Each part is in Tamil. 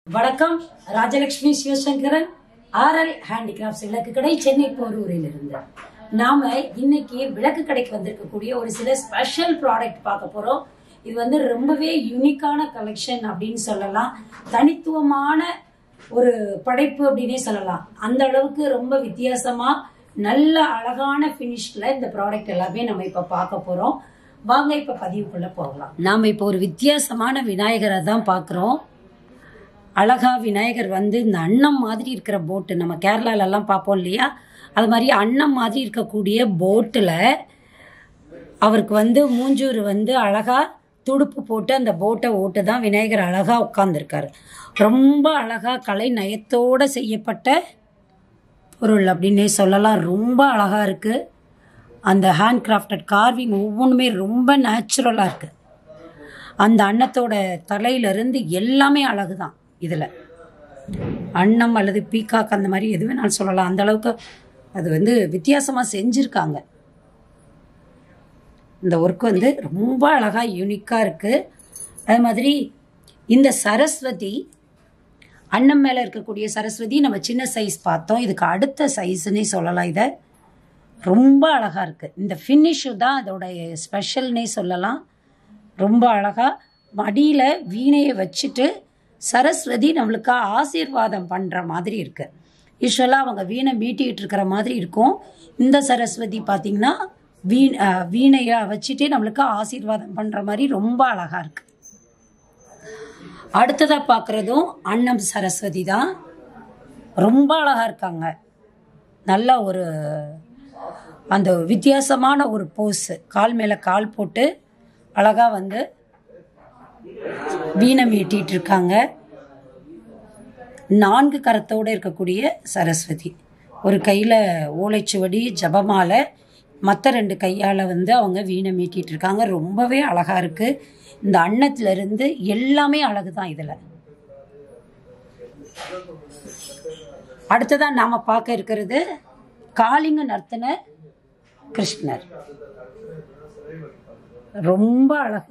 வணக்கம் ராஜலட்சுமி சிவசங்கரன் ஆர்எல் ஹேண்டிகிராஃப்ட்ஸ் விளக்கு கடை சென்னை போரூரில் இருந்து நாம இன்னைக்கு விளக்கு கடைக்கு வந்திருக்கக்கூடிய ஒரு சில ஸ்பெஷல் ப்ராடக்ட் பார்க்க போறோம் இது வந்து ரொம்பவே யூனிக்கான கலெக்ஷன் அப்படின்னு சொல்லலாம் தனித்துவமான ஒரு படைப்பு அப்படின்னே சொல்லலாம் அந்த அளவுக்கு ரொம்ப வித்தியாசமா நல்ல அழகான ஃபினிஷ்ல இந்த ப்ராடக்ட் எல்லாமே நம்ம இப்ப பார்க்க போறோம் வாங்க இப்ப பதிவுக்குள்ள போகலாம் நாம இப்போ ஒரு வித்தியாசமான விநாயகரை தான் பார்க்குறோம் அழகா விநாயகர் வந்து இந்த அன்னம் மாதிரி இருக்கிற போட்டு நம்ம கேரளால எல்லாம் பார்ப்போம் இல்லையா அது மாதிரி அன்னம் மாதிரி இருக்கக்கூடிய போட்டில் அவருக்கு வந்து மூஞ்சூர் வந்து அழகா துடுப்பு போட்டு அந்த போட்டை ஓட்டு தான் விநாயகர் அழகா உட்காந்துருக்காரு ரொம்ப அழகா கலை நயத்தோட செய்யப்பட்ட பொருள் அப்படின்னே சொல்லலாம் ரொம்ப அழகா இருக்கு அந்த ஹேண்ட் கிராஃப்டட் கார்விங் ஒவ்வொன்றுமே ரொம்ப நேச்சுரலாக இருக்கு அந்த அன்னத்தோட தலையிலிருந்து எல்லாமே அழகு தான் இதில் அன்னம் அல்லது பீகாக் அந்த மாதிரி எது வேணாலும் சொல்லலாம் அந்த அளவுக்கு அது வந்து வித்தியாசமாக செஞ்சுருக்காங்க இந்த ஒர்க் வந்து ரொம்ப அழகாக யூனிக்காக இருக்குது அது மாதிரி இந்த சரஸ்வதி அன்னம் மேலே இருக்கக்கூடிய சரஸ்வதி நம்ம சின்ன சைஸ் பார்த்தோம் இதுக்கு அடுத்த சைஸ்னே சொல்லலாம் இதை ரொம்ப அழகாக இருக்குது இந்த ஃபினிஷு தான் அதோடைய ஸ்பெஷல்னே சொல்லலாம் ரொம்ப அழகாக மடியில் வீணையை வச்சுட்டு சரஸ்வதி நம்மளுக்கு ஆசீர்வாதம் பண்ணுற மாதிரி இருக்குது யூஸ்வலாக அவங்க வீணை மீட்டிகிட்டு இருக்கிற மாதிரி இருக்கும் இந்த சரஸ்வதி பார்த்திங்கன்னா வீ வீணையை வச்சுட்டு நம்மளுக்கு ஆசீர்வாதம் பண்ணுற மாதிரி ரொம்ப அழகாக இருக்குது அடுத்ததாக பார்க்குறதும் அன்னம் சரஸ்வதி தான் ரொம்ப அழகாக இருக்காங்க நல்ல ஒரு அந்த வித்தியாசமான ஒரு போஸு கால் மேலே கால் போட்டு அழகாக வந்து வீணை மீட்டிட்டு இருக்காங்க நான்கு கரத்தோடு இருக்கக்கூடிய சரஸ்வதி ஒரு கையில் ஓலைச்சுவடி ஜபமாலை மற்ற ரெண்டு கையால் வந்து அவங்க வீணை மீட்டிட்டு இருக்காங்க ரொம்பவே அழகாக இருக்குது இந்த அன்னத்திலிருந்து எல்லாமே அழகு தான் இதில் அடுத்ததான் நாம் பார்க்க இருக்கிறது காளிங்க நர்த்தன கிருஷ்ணர் ரொம்ப அழகு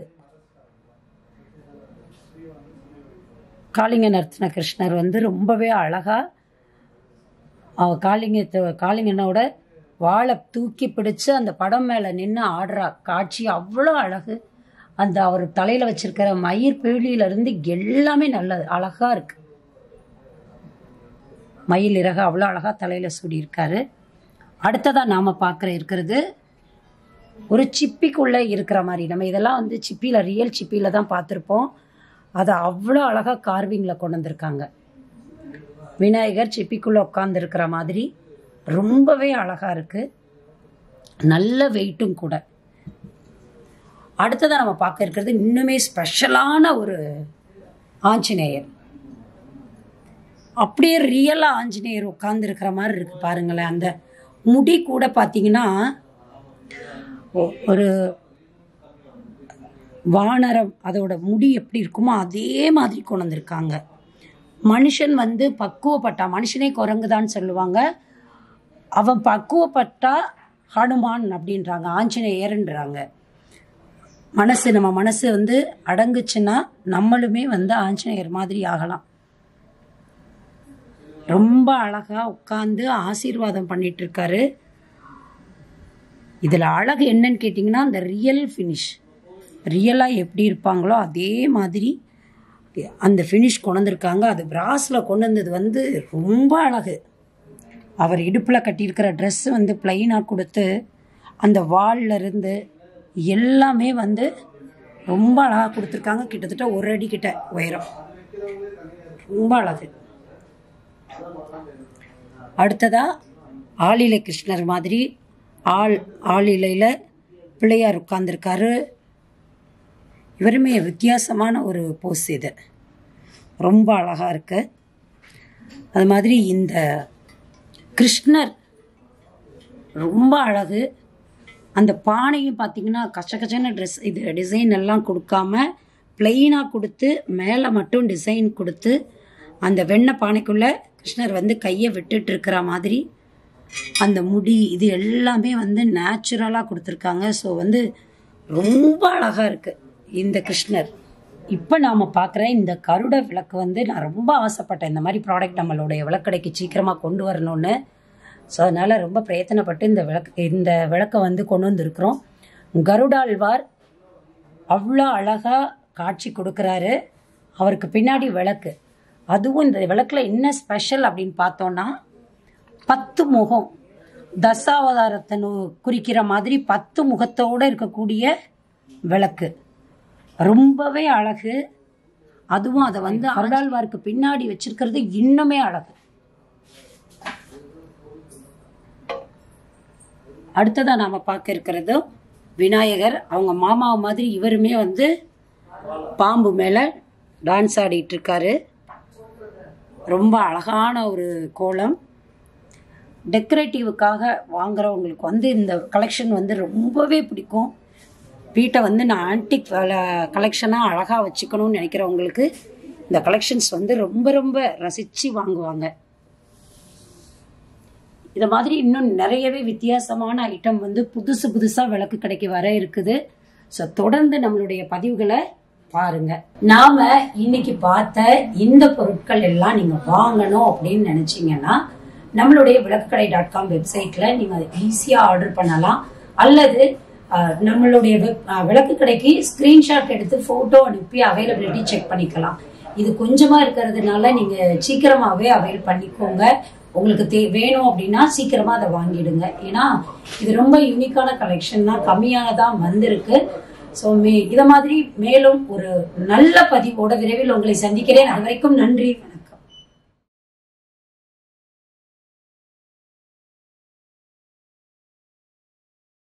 காளிங்க நர்த்தன கிருஷ்ணர் வந்து ரொம்பவே அழகா அவ காளிங்க காளிங்கனோட வாழை தூக்கி பிடிச்சு அந்த படம் மேலே நின்று ஆடுறா காட்சி அவ்வளோ அழகு அந்த அவர் தலையில் வச்சிருக்கிற மயிர் பீழியிலிருந்து எல்லாமே நல்லது அழகா இருக்கு மயில் இறக அவ்வளோ அழகா தலையில் சூடியிருக்காரு அடுத்ததாக நாம் பார்க்குற இருக்கிறது ஒரு சிப்பிக்குள்ளே இருக்கிற மாதிரி நம்ம இதெல்லாம் வந்து சிப்பியில் ரியல் சிப்பியில் தான் பார்த்துருப்போம் அதை அவ்வளோ அழகாக கார்விங்கில் கொண்டு வந்திருக்காங்க விநாயகர் சிப்பிக்குள்ளே உட்காந்துருக்கிற மாதிரி ரொம்பவே அழகாக இருக்குது நல்ல வெயிட்டும் கூட அடுத்ததாக நம்ம பார்க்க இருக்கிறது இன்னுமே ஸ்பெஷலான ஒரு ஆஞ்சநேயர் அப்படியே ரியலாக ஆஞ்சநேயர் உட்காந்துருக்கிற மாதிரி இருக்குது பாருங்களேன் அந்த முடி கூட பார்த்தீங்கன்னா ஒரு வானரம் அதோட முடி எப்படி இருக்குமோ அதே மாதிரி கொண்டு வந்திருக்காங்க மனுஷன் வந்து பக்குவப்பட்டா மனுஷனே குரங்குதான்னு சொல்லுவாங்க அவன் பக்குவப்பட்டா ஹனுமான் அப்படின்றாங்க ஆஞ்சநேயர்ன்றாங்க மனசு நம்ம மனசு வந்து அடங்குச்சுன்னா நம்மளுமே வந்து ஆஞ்சநேயர் மாதிரி ஆகலாம் ரொம்ப அழகா உட்காந்து ஆசீர்வாதம் பண்ணிட்டு இருக்காரு இதில் அழகு என்னன்னு கேட்டிங்கன்னா அந்த ரியல் ஃபினிஷ் ரியலாக எப்படி இருப்பாங்களோ அதே மாதிரி அந்த ஃபினிஷ் கொண்டு வந்திருக்காங்க அது பிராஸில் கொண்டு வந்தது வந்து ரொம்ப அழகு அவர் இடுப்பில் கட்டியிருக்கிற ட்ரெஸ்ஸு வந்து ப்ளைனாக கொடுத்து அந்த வால்ல இருந்து எல்லாமே வந்து ரொம்ப அழகாக கொடுத்துருக்காங்க கிட்டத்தட்ட ஒரு அடி கிட்ட உயரம் ரொம்ப அழகு அடுத்ததாக ஆளிலை கிருஷ்ணர் மாதிரி ஆள் ஆளிலையில் பிள்ளையார் உட்காந்துருக்காரு இவருமே வித்தியாசமான ஒரு போஸ் இது ரொம்ப அழகாக இருக்கு அது மாதிரி இந்த கிருஷ்ணர் ரொம்ப அழகு அந்த பானையும் பார்த்தீங்கன்னா கச்ச கச்சன ட்ரெஸ் இது டிசைன் எல்லாம் கொடுக்காம பிளெயினாக கொடுத்து மேலே மட்டும் டிசைன் கொடுத்து அந்த வெண்ணெய் பானைக்குள்ளே கிருஷ்ணர் வந்து கையை விட்டுட்டு இருக்கிற மாதிரி அந்த முடி இது எல்லாமே வந்து நேச்சுரலாக கொடுத்துருக்காங்க ஸோ வந்து ரொம்ப அழகாக இருக்குது இந்த கிருஷ்ணர் இப்போ நாம் பார்க்குற இந்த கருட விளக்கு வந்து நான் ரொம்ப ஆசைப்பட்டேன் இந்த மாதிரி ப்ராடக்ட் நம்மளுடைய விளக்கடைக்கு சீக்கிரமாக கொண்டு வரணும்னு ஸோ அதனால் ரொம்ப பிரயத்தனப்பட்டு இந்த விளக்கு இந்த விளக்கை வந்து கொண்டு வந்திருக்கிறோம் கருடாழ்வார் அவ்வளோ அழகாக காட்சி கொடுக்குறாரு அவருக்கு பின்னாடி விளக்கு அதுவும் இந்த விளக்கில் என்ன ஸ்பெஷல் அப்படின்னு பார்த்தோன்னா பத்து முகம் தசாவதாரத்தை நு- குறிக்கிற மாதிரி பத்து முகத்தோடு இருக்கக்கூடிய விளக்கு ரொம்பவே அழகு அதுவும் அதை வந்து அருடாழ்வாருக்கு பின்னாடி வச்சிருக்கிறது இன்னுமே அழகு அடுத்ததா நாம பார்க்க இருக்கிறது விநாயகர் அவங்க மாமா மாதிரி இவருமே வந்து பாம்பு மேல டான்ஸ் ஆடிட்டு இருக்காரு ரொம்ப அழகான ஒரு கோலம் டெக்கரேட்டிவுக்காக வாங்குறவங்களுக்கு வந்து இந்த கலெக்ஷன் வந்து ரொம்பவே பிடிக்கும் வீட்டை வந்து நான் ஆன்டிக் கலெக்ஷனாக அழகாக வச்சுக்கணும்னு நினைக்கிறவங்களுக்கு இந்த கலெக்ஷன்ஸ் வந்து ரொம்ப ரொம்ப ரசித்து வாங்குவாங்க இதை மாதிரி இன்னும் நிறையவே வித்தியாசமான ஐட்டம் வந்து புதுசு புதுசாக விளக்கு கடைக்கு வர இருக்குது ஸோ தொடர்ந்து நம்மளுடைய பதிவுகளை பாருங்க நாம இன்னைக்கு பார்த்த இந்த பொருட்கள் எல்லாம் நீங்க வாங்கணும் அப்படின்னு நினைச்சீங்கன்னா நம்மளுடைய விளக்குக்கடை டாட் காம் வெப்சைட்ல நீங்க அதை ஈஸியா ஆர்டர் பண்ணலாம் அல்லது அஹ், நம்மளுடைய வெப் அஹ், விளக்கு கடைக்கு ஸ்கிரீன்ஷாட் எடுத்து போட்டோ அனுப்பி அவைலபிலிட்டி செக் பண்ணிக்கலாம் இது கொஞ்சமா இருக்கிறதுனால நீங்க சீக்கிரமாவே அவைல் பண்ணிக்கோங்க உங்களுக்கு தே வேணும் அப்படின்னா சீக்கிரமா அதை வாங்கிடுங்க ஏன்னா இது ரொம்ப யூனிக்கான கலெக்ஷன் தான் கம்மியானதா வந்திருக்கு ஸோ மே இத மாதிரி மேலும் ஒரு நல்ல பதிவோட விரைவில் உங்களை சந்திக்கிறேன் அது வரைக்கும் நன்றி